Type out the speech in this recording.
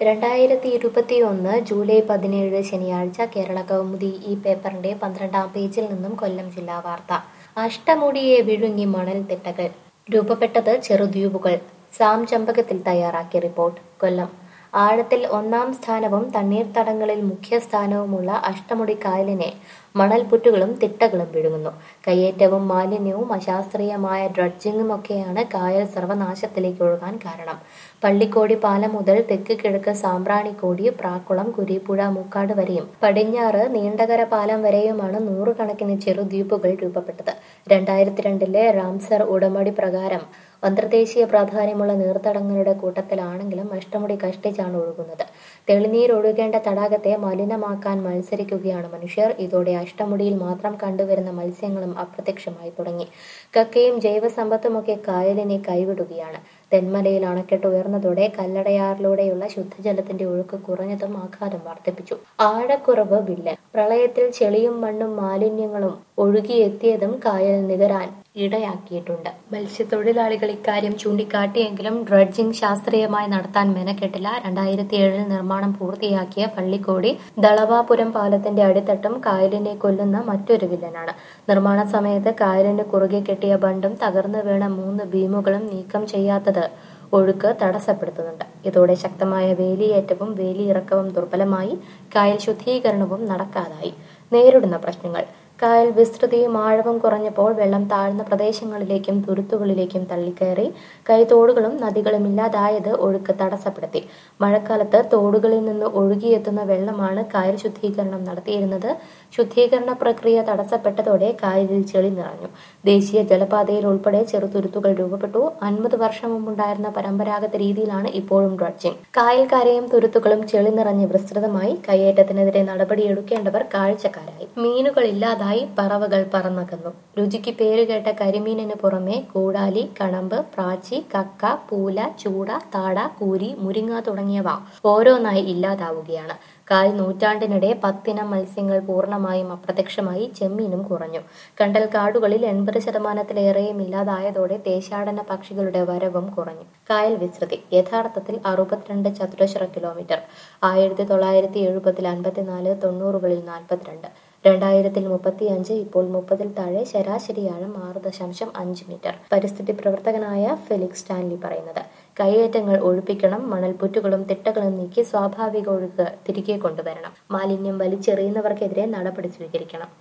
രണ്ടായിരത്തി ഇരുപത്തിയൊന്ന് ജൂലൈ പതിനേഴ് ശനിയാഴ്ച കേരള കൗമുദി ഈ പേപ്പറിന്റെ പന്ത്രണ്ടാം പേജിൽ നിന്നും കൊല്ലം ജില്ലാ വാർത്ത അഷ്ടമുടിയെ വിഴുങ്ങി മണൽ തിട്ടകൾ രൂപപ്പെട്ടത് ചെറുദ്വീപുകൾ സാം ചമ്പകത്തിൽ തയ്യാറാക്കിയ റിപ്പോർട്ട് കൊല്ലം ആഴത്തിൽ ഒന്നാം സ്ഥാനവും തണ്ണീർത്തടങ്ങളിൽ മുഖ്യസ്ഥാനവുമുള്ള അഷ്ടമുടി കായലിനെ മണൽപുറ്റുകളും തിട്ടകളും വിഴുങ്ങുന്നു കയ്യേറ്റവും മാലിന്യവും അശാസ്ത്രീയമായ ഡ്രഡ്ജിങ്ങും ഒക്കെയാണ് കായൽ സർവനാശത്തിലേക്ക് ഒഴുകാൻ കാരണം പള്ളിക്കോടി പാലം മുതൽ തെക്ക് കിഴക്ക് സാമ്പ്രാണിക്കോടി പ്രാക്കുളം കുരിപ്പുഴ മുക്കാട് വരെയും പടിഞ്ഞാറ് നീണ്ടകര പാലം വരെയുമാണ് നൂറുകണക്കിന് ചെറുദ്വീപുകൾ രൂപപ്പെട്ടത് രണ്ടായിരത്തി രണ്ടിലെ റാംസർ ഉടമ്പടി പ്രകാരം അന്തർദേശീയ പ്രാധാന്യമുള്ള നീർത്തടങ്ങളുടെ കൂട്ടത്തിലാണെങ്കിലും അഷ്ടമുടി കഷ്ടിച്ചാണ് ഒഴുകുന്നത് തെളിനീർ ഒഴുകേണ്ട തടാകത്തെ മലിനമാക്കാൻ മത്സരിക്കുകയാണ് മനുഷ്യർ ഇതോടെ അഷ്ടമുടിയിൽ മാത്രം കണ്ടുവരുന്ന മത്സ്യങ്ങളും അപ്രത്യക്ഷമായി തുടങ്ങി കക്കയും ജൈവസമ്പത്തുമൊക്കെ കായലിനെ കൈവിടുകയാണ് തെന്മലയിൽ അണക്കെട്ട് ഉയർന്നതോടെ കല്ലടയാറിലൂടെയുള്ള ശുദ്ധജലത്തിന്റെ ഒഴുക്ക് കുറഞ്ഞതും ആഘാതം വർദ്ധിപ്പിച്ചു ആഴക്കുറവ് വില്ലൻ പ്രളയത്തിൽ ചെളിയും മണ്ണും മാലിന്യങ്ങളും ഒഴുകിയെത്തിയതും കായൽ നികരാൻ ഇടയാക്കിയിട്ടുണ്ട് മത്സ്യത്തൊഴിലാളികൾ ഇക്കാര്യം ചൂണ്ടിക്കാട്ടിയെങ്കിലും ഡ്രഡ്ജിംഗ് ശാസ്ത്രീയമായി നടത്താൻ മെനക്കെട്ടില്ല രണ്ടായിരത്തി ഏഴിൽ നിർമ്മാണം പൂർത്തിയാക്കിയ പള്ളിക്കോടി ദളവാപുരം പാലത്തിന്റെ അടിത്തട്ടും കായലിനെ കൊല്ലുന്ന മറ്റൊരു വില്ലനാണ് നിർമ്മാണ സമയത്ത് കായലിന് കുറുകെ കെട്ടിയ ബണ്ടും തകർന്നു വീണ മൂന്ന് ബീമുകളും നീക്കം ചെയ്യാത്തത് ഒഴുക്ക് തടസ്സപ്പെടുത്തുന്നുണ്ട് ഇതോടെ ശക്തമായ വേലിയേറ്റവും വേലിയിറക്കവും ദുർബലമായി കായൽ ശുദ്ധീകരണവും നടക്കാതായി നേരിടുന്ന പ്രശ്നങ്ങൾ കായൽ വിസ്തൃതിയും ആഴവും കുറഞ്ഞപ്പോൾ വെള്ളം താഴ്ന്ന പ്രദേശങ്ങളിലേക്കും തുരുത്തുകളിലേക്കും തള്ളിക്കയറി കൈത്തോടുകളും നദികളും ഇല്ലാതായത് ഒഴുക്ക് തടസ്സപ്പെടുത്തി മഴക്കാലത്ത് തോടുകളിൽ നിന്ന് ഒഴുകിയെത്തുന്ന വെള്ളമാണ് കായൽ ശുദ്ധീകരണം നടത്തിയിരുന്നത് ശുദ്ധീകരണ പ്രക്രിയ തടസ്സപ്പെട്ടതോടെ കായലിൽ ചെളി നിറഞ്ഞു ദേശീയ ജലപാതയിൽ ഉൾപ്പെടെ ചെറുതുരുത്തുകൾ രൂപപ്പെട്ടു അൻപത് വർഷം മുമ്പുണ്ടായിരുന്ന പരമ്പരാഗത രീതിയിലാണ് ഇപ്പോഴും ഡ്രഡ്ജിംഗ് കായൽക്കരയും തുരുത്തുകളും ചെളി നിറഞ്ഞ് വിസ്തൃതമായി കയ്യേറ്റത്തിനെതിരെ നടപടിയെടുക്കേണ്ടവർ കാഴ്ചക്കാരായി മീനുകൾ ഇല്ലാതായി പറവകൾ പറന്നകന്നു രുചിക്ക് പേരുകേട്ട കരിമീനിന് പുറമെ കൂടാലി കണമ്പ് പ്രാച്ചി കക്ക പൂല ചൂട താട കൂരി മുരിങ്ങ തുടങ്ങിയവ ഓരോന്നായി ഇല്ലാതാവുകയാണ് കാൽ നൂറ്റാണ്ടിനിടെ പത്തിനം മത്സ്യങ്ങൾ പൂർണ്ണമായും അപ്രത്യക്ഷമായി ചെമ്മീനും കുറഞ്ഞു കണ്ടൽ കാടുകളിൽ എൺപത് ശതമാനത്തിലേറെയും ഇല്ലാതായതോടെ ദേശാടന പക്ഷികളുടെ വരവും കുറഞ്ഞു കായൽ വിസ്തൃതി യഥാർത്ഥത്തിൽ അറുപത്തിരണ്ട് ചതുരശ്ര കിലോമീറ്റർ ആയിരത്തി തൊള്ളായിരത്തി എഴുപതിൽ അൻപത്തിനാല് തൊണ്ണൂറുകളിൽ നാൽപ്പത്തിരണ്ട് രണ്ടായിരത്തിൽ മുപ്പത്തി അഞ്ച് ഇപ്പോൾ മുപ്പതിൽ താഴെ ശരാശരി ആഴം ആറ് ദശാംശം അഞ്ച് മീറ്റർ പരിസ്ഥിതി പ്രവർത്തകനായ ഫെലിക്സ് സ്റ്റാൻലി പറയുന്നത് കയ്യേറ്റങ്ങൾ ഒഴിപ്പിക്കണം മണൽപുറ്റുകളും തിട്ടകളും നീക്കി സ്വാഭാവിക ഒഴുക്ക് തിരികെ കൊണ്ടുവരണം മാലിന്യം വലിച്ചെറിയുന്നവർക്കെതിരെ നടപടി സ്വീകരിക്കണം